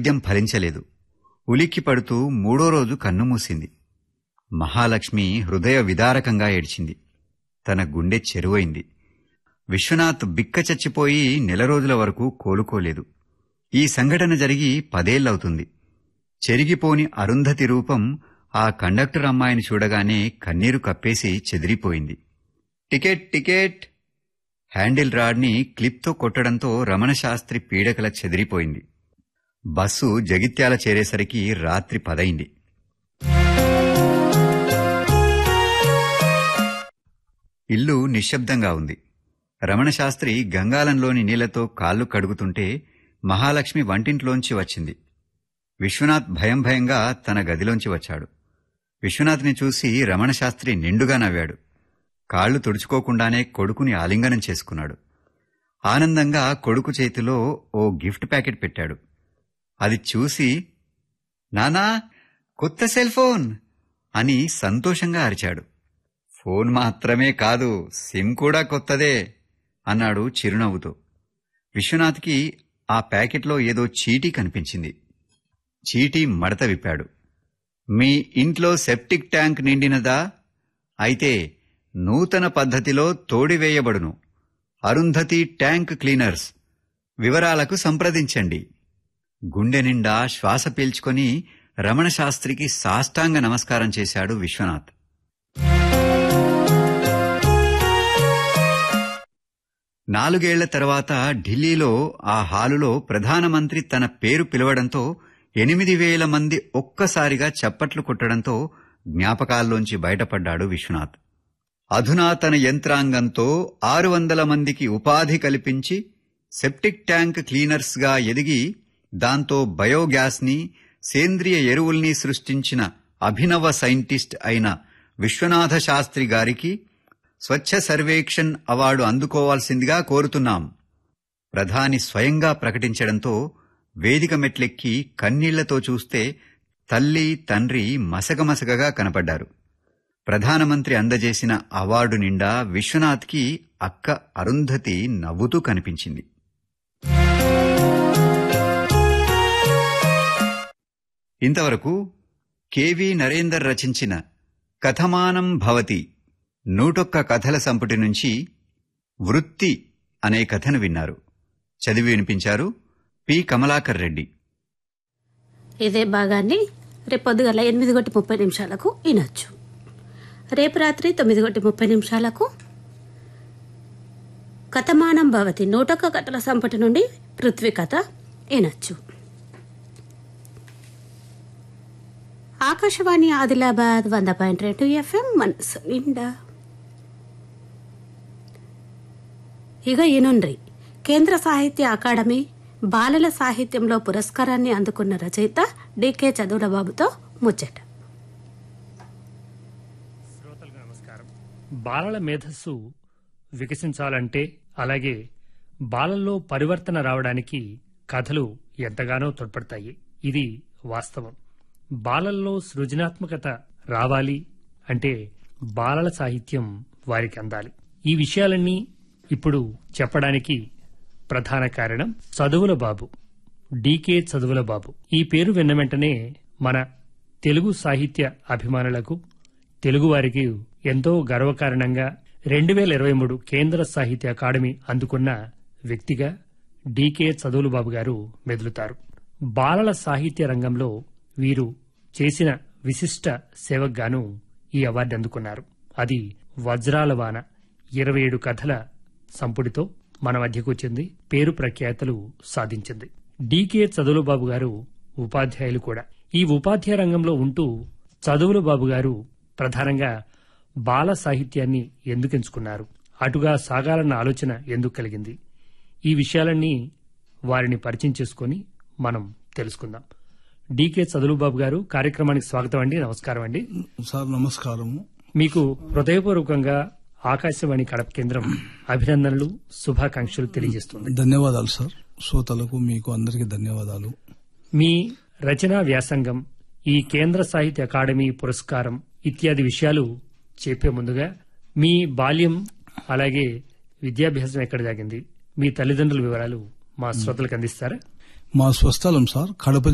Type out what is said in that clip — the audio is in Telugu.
వైద్యం ఫలించలేదు ఉలిక్కి పడుతూ మూడో రోజు కన్నుమూసింది మహాలక్ష్మి హృదయ విదారకంగా ఏడ్చింది తన గుండె చెరువైంది విశ్వనాథ్ బిక్క చచ్చిపోయి నెల రోజుల వరకు కోలుకోలేదు ఈ సంఘటన జరిగి పదేళ్లవుతుంది చెరిగిపోని అరుంధతి రూపం ఆ కండక్టర్ అమ్మాయిని చూడగానే కన్నీరు కప్పేసి చెదిరిపోయింది టికెట్ టికెట్ హ్యాండిల్ రాడ్ని క్లిప్తో కొట్టడంతో రమణశాస్త్రి పీడకల చెదిరిపోయింది బస్సు జగిత్యాల చేరేసరికి రాత్రి పదైంది ఇల్లు నిశ్శబ్దంగా ఉంది రమణశాస్త్రి గంగాలంలోని నీళ్లతో కాళ్ళు కడుగుతుంటే మహాలక్ష్మి వంటింట్లోంచి వచ్చింది విశ్వనాథ్ భయం భయంగా తన గదిలోంచి వచ్చాడు విశ్వనాథ్ని చూసి రమణశాస్త్రి నిండుగా నవ్వాడు కాళ్లు తుడుచుకోకుండానే కొడుకుని ఆలింగనం చేసుకున్నాడు ఆనందంగా కొడుకు చేతిలో ఓ గిఫ్ట్ ప్యాకెట్ పెట్టాడు అది చూసి నానా కొత్త సెల్ ఫోన్ అని సంతోషంగా అరిచాడు ఫోన్ మాత్రమే కాదు సిమ్ కూడా కొత్తదే అన్నాడు చిరునవ్వుతో విశ్వనాథ్కి ఆ ప్యాకెట్లో ఏదో చీటీ కనిపించింది చీటీ మడత విప్పాడు మీ ఇంట్లో సెప్టిక్ ట్యాంక్ నిండినదా అయితే నూతన పద్ధతిలో తోడివేయబడును అరుంధతి ట్యాంక్ క్లీనర్స్ వివరాలకు సంప్రదించండి గుండె నిండా శ్వాస పీల్చుకొని రమణశాస్త్రికి సాష్టాంగ నమస్కారం చేశాడు విశ్వనాథ్ నాలుగేళ్ల తర్వాత ఢిల్లీలో ఆ హాలులో ప్రధానమంత్రి తన పేరు పిలవడంతో ఎనిమిది వేల మంది ఒక్కసారిగా చప్పట్లు కొట్టడంతో జ్ఞాపకాల్లోంచి బయటపడ్డాడు విశ్వనాథ్ అధునాతన యంత్రాంగంతో ఆరు వందల మందికి ఉపాధి కల్పించి సెప్టిక్ ట్యాంక్ క్లీనర్స్గా ఎదిగి దాంతో బయోగ్యాస్ని సేంద్రియ ఎరువుల్ని సృష్టించిన అభినవ సైంటిస్ట్ అయిన విశ్వనాథ శాస్త్రి గారికి స్వచ్ఛ సర్వేక్షణ్ అవార్డు అందుకోవాల్సిందిగా కోరుతున్నాం ప్రధాని స్వయంగా ప్రకటించడంతో వేదిక మెట్లెక్కి కన్నీళ్లతో చూస్తే తల్లి తండ్రి మసగమసగగా కనపడ్డారు ప్రధానమంత్రి అందజేసిన అవార్డు నిండా విశ్వనాథ్కి అక్క అరుంధతి నవ్వుతూ కనిపించింది ఇంతవరకు కెవి నరేందర్ రచించిన కథమానం భవతి నూటొక్క కథల సంపుటి నుంచి వృత్తి అనే కథను విన్నారు చదివి వినిపించారు పి కమలాకర్ రెడ్డి ఇదే భాగాన్ని రేపు పొద్దుగల ఎనిమిది గంట ముప్పై నిమిషాలకు వినొచ్చు రేపు రాత్రి తొమ్మిది గంట ముప్పై నిమిషాలకు కథమానం భవతి నూటొక్క కథల సంపటి నుండి పృథ్వీ కథ వినొచ్చు ఆకాశవాణి ఆదిలాబాద్ వంద పాయింట్ రెండు ఎఫ్ఎం మనసు నిండా ఇక ఈనుండ్రి కేంద్ర సాహిత్య అకాడమీ బాలల సాహిత్యంలో పురస్కారాన్ని అందుకున్న రచయిత డికే చదువులబాబుతో ముచ్చట శ్రోతలకు నమస్కారం బాలల మేధస్సు వికసించాలంటే అలాగే బాలల్లో పరివర్తన రావడానికి కథలు ఎంతగానో తోడ్పడతాయి ఇది వాస్తవం బాలల్లో సృజనాత్మకత రావాలి అంటే బాలల సాహిత్యం వారికి అందాలి ఈ విషయాలన్నీ ఇప్పుడు చెప్పడానికి ప్రధాన కారణం చదువుల బాబు డీకే చదువుల బాబు ఈ పేరు విన్న వెంటనే మన తెలుగు సాహిత్య అభిమానులకు తెలుగువారికి ఎంతో గర్వకారణంగా రెండు వేల ఇరవై మూడు కేంద్ర సాహిత్య అకాడమీ అందుకున్న వ్యక్తిగా డీకే చదువులు బాబు గారు మెదులుతారు బాలల సాహిత్య రంగంలో వీరు చేసిన విశిష్ట సేవకుగాను ఈ అవార్డు అందుకున్నారు అది వజ్రాల వాన ఇరవై ఏడు కథల సంపుటితో మన మధ్యకు వచ్చింది పేరు ప్రఖ్యాతలు సాధించింది డీకే చదువుల బాబు గారు ఉపాధ్యాయులు కూడా ఈ ఉపాధ్యాయ రంగంలో ఉంటూ చదువుల బాబు గారు ప్రధానంగా బాల సాహిత్యాన్ని ఎందుకు ఎంచుకున్నారు అటుగా సాగాలన్న ఆలోచన ఎందుకు కలిగింది ఈ విషయాలన్నీ వారిని పరిచయం చేసుకొని మనం తెలుసుకుందాం డీకే చదువులు బాబు గారు కార్యక్రమానికి స్వాగతం అండి నమస్కారం అండి సార్ నమస్కారము మీకు హృదయపూర్వకంగా ఆకాశవాణి కడప కేంద్రం అభినందనలు శుభాకాంక్షలు తెలియజేస్తుంది ధన్యవాదాలు సార్ శ్రోతలకు మీకు అందరికీ ధన్యవాదాలు మీ రచనా వ్యాసంగం ఈ కేంద్ర సాహిత్య అకాడమీ పురస్కారం ఇత్యాది విషయాలు చెప్పే ముందుగా మీ బాల్యం అలాగే విద్యాభ్యాసం ఎక్కడ జాగింది మీ తల్లిదండ్రుల వివరాలు మా శ్రోతలకు అందిస్తారా మా స్వస్థలం సార్ కడప